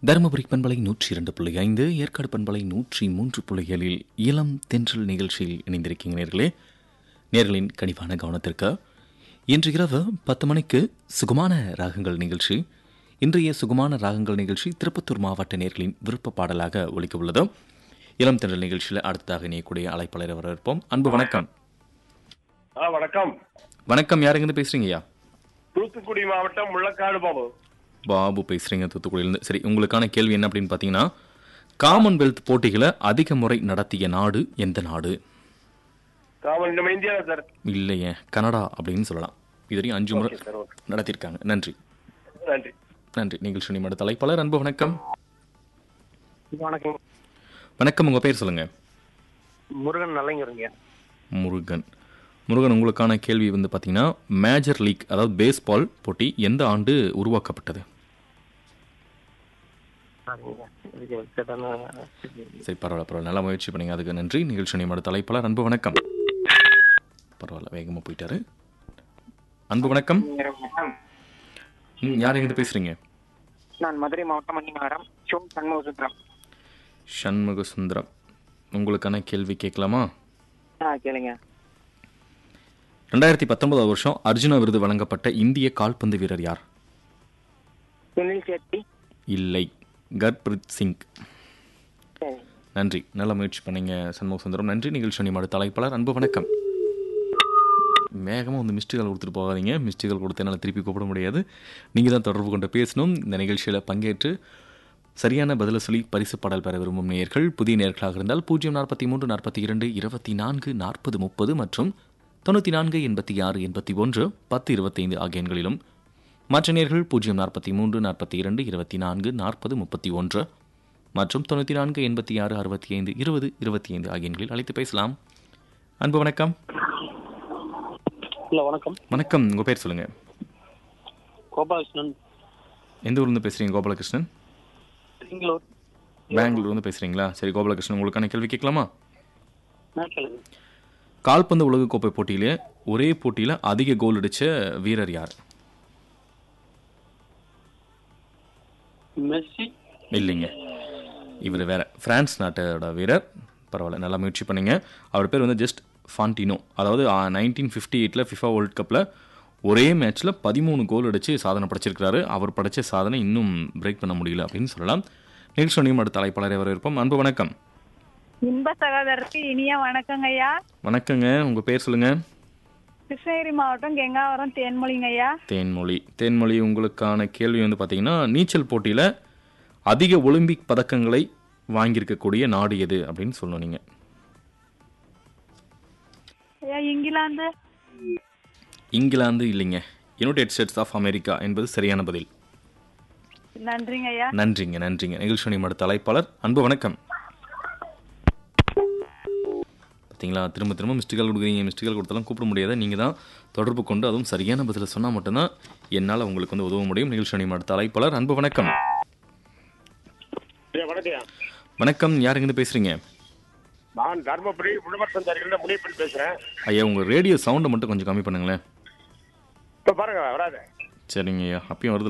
தருமபுரி பண்பலை நூற்றி இரண்டு புள்ளி ஐந்து ஏற்காடு பண்பலை நூற்றி மூன்று புள்ளி ஏழில் இளம் தென்றல் நிகழ்ச்சியில் இணைந்திருக்கீங்க நேர்களே நேர்களின் கனிவான கவனத்திற்கு இன்று இரவு பத்து மணிக்கு சுகமான ராகங்கள் நிகழ்ச்சி இன்றைய சுகமான ராகங்கள் நிகழ்ச்சி திருப்பத்தூர் மாவட்ட நேர்களின் விருப்ப பாடலாக ஒலிக்க உள்ளது இளம் தென்றல் நிகழ்ச்சியில் அடுத்ததாக இணையக்கூடிய அழைப்பாளரை வரவேற்போம் அன்பு வணக்கம் ஆ வணக்கம் வணக்கம் யாருங்கிருந்து பேசுறீங்கய்யா தூத்துக்குடி மாவட்டம் முள்ளக்காடு பாபு பாபு பேசுறீங்க தூத்துக்குடியிலேருந்து சரி உங்களுக்கான கேள்வி என்ன அப்படின்னு பார்த்தீங்கன்னா காமன்வெல்த் போட்டிகளை அதிக முறை நடத்திய நாடு எந்த நாடு காமன் நம்ம இந்தியாவில் சார் இல்லையே கனடா அப்படின்னு சொல்லலாம் இதுவரையும் அஞ்சு முறை ஓகே சார் ஓகே நடத்தியிருக்காங்க நன்றி நன்றி நன்றி நிகழ்ச்சி நிமிட தலைப்பாளர் அன்பு வணக்கம் வணக்கம் வணக்கம் உங்கள் பேர் சொல்லுங்க முருகன் நல்லங்கிறீங்க முருகன் முருகன் உங்களுக்கான கேள்வி வந்து பார்த்தீங்கன்னா மேஜர் லீக் அதாவது பேஸ்பால் போட்டி எந்த ஆண்டு உருவாக்கப்பட்டது சரி பரவாயில்ல பரவாயில்ல நல்லா முயற்சி பண்ணீங்க அதுக்கு நன்றி நிகழ்ச்சி நிமிட தலைப்பாளர் அன்பு வணக்கம் பரவாயில்ல வேகமாக போயிட்டாரு அன்பு வணக்கம் ம், யார் எங்கிட்ட பேசுறீங்க நான் மதுரை மாவட்டம் மணிநகரம் ஷோ சண்முகசுந்தரம் சண்முக சுந்தரம் உங்களுக்கான கேள்வி கேட்கலாமா ஆ கேளுங்க ரெண்டாயிரத்தி பத்தொன்பதாவது வருஷம் அர்ஜுனா விருது வழங்கப்பட்ட இந்திய கால்பந்து வீரர் யார் சுனில் சேட்டி இல்லை கர்ப்ரீத் சிங் சரி நன்றி நல்ல முயற்சி பண்ணீங்க சண்முக சுந்தரம் நன்றி நிகழ்ச்சி நிமிட தலைப்பாளர் அன்பு வணக்கம் வேகமாக வந்து மிஸ்டுகள் கொடுத்துட்டு போகாதீங்க மிஸ்டுகள் கொடுத்து என்னால் திருப்பி கூப்பிட முடியாது நீங்கள் தான் தொடர்பு கொண்டு பேசணும் இந்த நிகழ்ச்சியில் பங்கேற்று சரியான பதிலை சொல்லி பரிசு பாடல் பெற விரும்பும் நேயர்கள் புதிய நேர்களாக இருந்தால் பூஜ்ஜியம் நாற்பத்தி மூன்று நாற்பத்தி இரண்டு இருபத்தி நான்கு நாற்பது முப்பது மற்றும் தொண்ணூற்றி நான்கு எண்பத்தி ஆறு எண்பத்தி ஒன்று பத்து இருபத்தைந்து ஆகிய எண்களிலும் மற்ற நேர்கள் பூஜ்ஜியம் நாற்பத்தி மூன்று நாற்பத்தி இரண்டு இருபத்தி நான்கு நாற்பது முப்பத்தி ஒன்று மற்றும் தொண்ணூற்றி நான்கு எண்பத்தி ஆறு அறுபத்தி ஐந்து இருபது இருபத்தி ஐந்து ஆகிய எண்களில் அழைத்து பேசலாம் அன்பு வணக்கம் இல்ல வணக்கம் வணக்கம் உங்கள் பேர் சொல்லுங்கள் கோபாலகிருஷ்ணன் எந்த ஊர்லேருந்து பேசுகிறீங்க கோபாலகிருஷ்ணன் பெங்களூர் பெங்களூர்லேருந்து பேசுகிறீங்களா சரி கோபாலகிருஷ்ணன் உங்களுக்கான கேள்வி கேட்கலாமா நான் கேளுங்க கால்பந்து உலகக்கோப்பை போட்டியிலே ஒரே போட்டியில் அதிக கோல் அடித்த வீரர் யார் மெஸ்ஸி இல்லைங்க இவர் வேற பிரான்ஸ் நாட்டோட வீரர் பரவாயில்ல நல்லா முயற்சி பண்ணீங்க அவர் பேர் வந்து ஜஸ்ட் ஃபான்டினோ அதாவது நைன்டீன் ஃபிஃப்டி எயிட்டில் ஃபிஃபா வேர்ல்ட் கப்பில் ஒரே மேட்ச்சில் பதிமூணு கோல் அடித்து சாதனை படைச்சிருக்கிறாரு அவர் படைச்ச சாதனை இன்னும் பிரேக் பண்ண முடியல அப்படின்னு சொல்லலாம் நிகழ்ச்சியும் அடுத்த தலைப்பாளரை வரவேற்போம் அன்பு வணக்கம் இன்ப சகோதரருக்கு இனிய வணக்கங்க ஐயா வணக்கங்க உங்கள் பேர் சொல்லுங்கள் கிருஷ்ணகிரி மாவட்டம் கெங்காவரம் தேன்மொழிங்க ஐயா தேன்மொழி தேன்மொழி உங்களுக்கான கேள்வி வந்து பார்த்தீங்கன்னா நீச்சல் போட்டியில் அதிக ஒலிம்பிக் பதக்கங்களை வாங்கியிருக்கக்கூடிய நாடு எது அப்படின்னு சொல்லணும் நீங்கள் ஐயா இங்கிலாந்து இங்கிலாந்து இல்லைங்க யுனைடெட் ஸ்டேட்ஸ் ஆஃப் அமெரிக்கா என்பது சரியான பதில் நன்றிங்க ஐயா நன்றிங்க நன்றிங்க நிகழ்ச்சி அடுத்த தலைப்பாளர் அன்பு வணக்கம் பார்த்தீங்களா திரும்ப திரும்ப மிஸ்டுகள் கொடுக்குறீங்க மிஸ்டுகள் கொடுத்தாலும் கூப்பிட முடியாத நீங்கள் தான் தொடர்பு கொண்டு அதுவும் சரியான பதிலை சொன்னால் மட்டும்தான் என்னால் உங்களுக்கு வந்து உதவ முடியும் நிகழ்ச்சி அடுத்த தலைப்பாளர் அன்பு வணக்கம் ஐயா, வணக்கம் வணக்கம் யாருங்கிருந்து பேசுகிறீங்க நான் தர்மபுரி உழவர் சந்தாரிகளில் முனியப்பன் பேசுறேன் ஐயா உங்கள் ரேடியோ சவுண்டை மட்டும் கொஞ்சம் கம்மி பண்ணுங்களேன் இப்ப பாருங்க வராது சரிங்க ஐயா அப்பயும் வருது